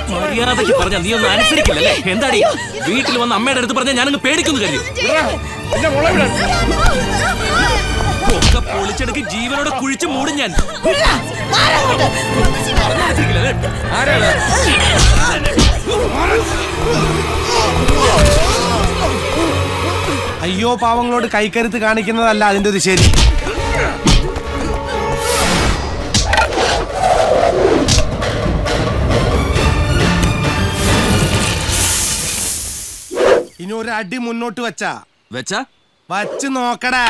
മര്യാദയ്ക്ക് പറഞ്ഞ നീ ഒന്നും അനുസരിക്കില്ലല്ലേ എന്താടി വീട്ടിൽ വന്ന് അമ്മയുടെ അടുത്ത് പറഞ്ഞാൽ ഞാനങ്ങ് പേടിക്കുന്നു കഴിയും ഒക്കെ പൊളിച്ചെടുക്ക് ജീവനോടെ കുഴിച്ച് മൂടും ഞാൻ അനുസരിക്കില്ലല്ലേ? ആരാണ്? അയ്യോ പാവങ്ങളോട് കൈക്കരുത്ത് കാണിക്കുന്നതല്ല അതിന്റെ ഒരു ശരി ഇനി ഒരു അടി മുന്നോട്ട് വെച്ചാ വെച്ചാ വച്ച് നോക്കടാ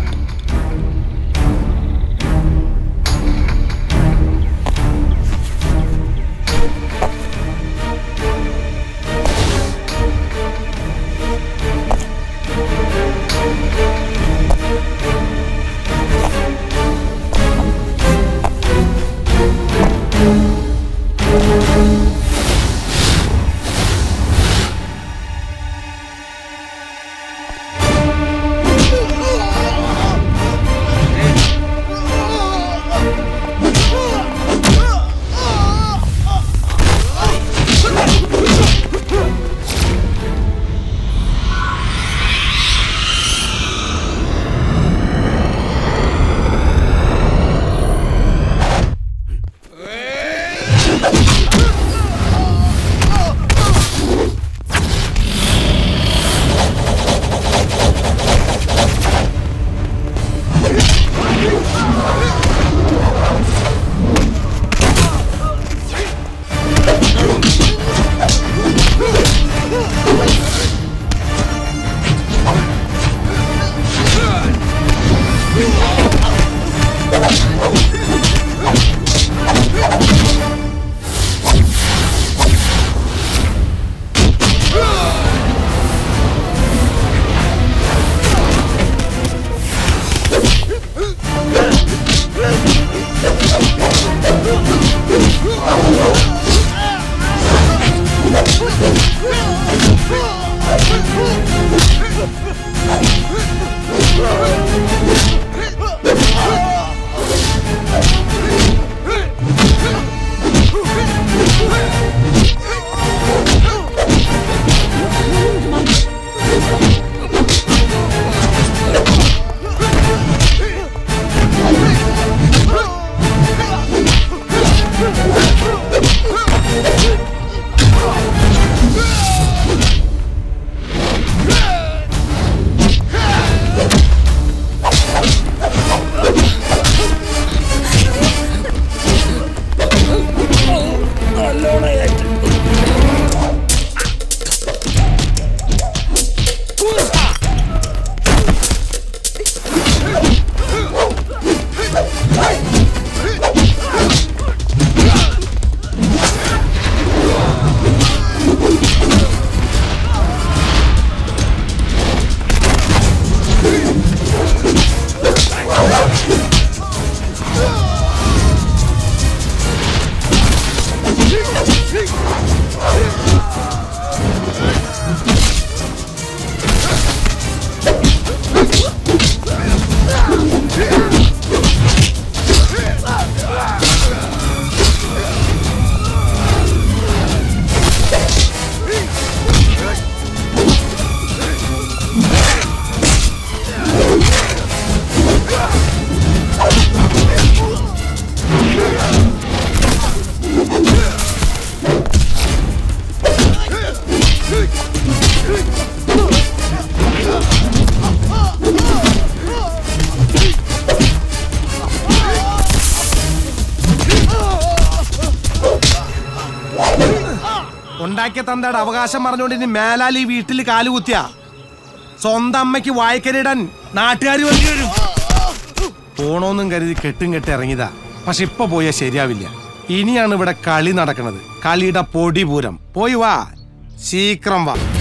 ഉണ്ടാക്കിയ തന്തയുടെ അവകാശം പറഞ്ഞുകൊണ്ട് ഇനി മേലാൽ ഈ വീട്ടിൽ കാലുകുത്തിയ സ്വന്തം അമ്മയ്ക്ക് വായിക്കരിടാൻ നാട്ടുകാർ വന്നു വരും പോണോന്നും കരുതി കെട്ടും കെട്ടി ഇറങ്ങിയതാ പക്ഷെ ഇപ്പൊ പോയാൽ ശരിയാവില്ല ഇനിയാണ് ഇവിടെ കളി നടക്കുന്നത് കളിയുടെ പൊടി പൂരം പോയി വാ ശീക്രം വാ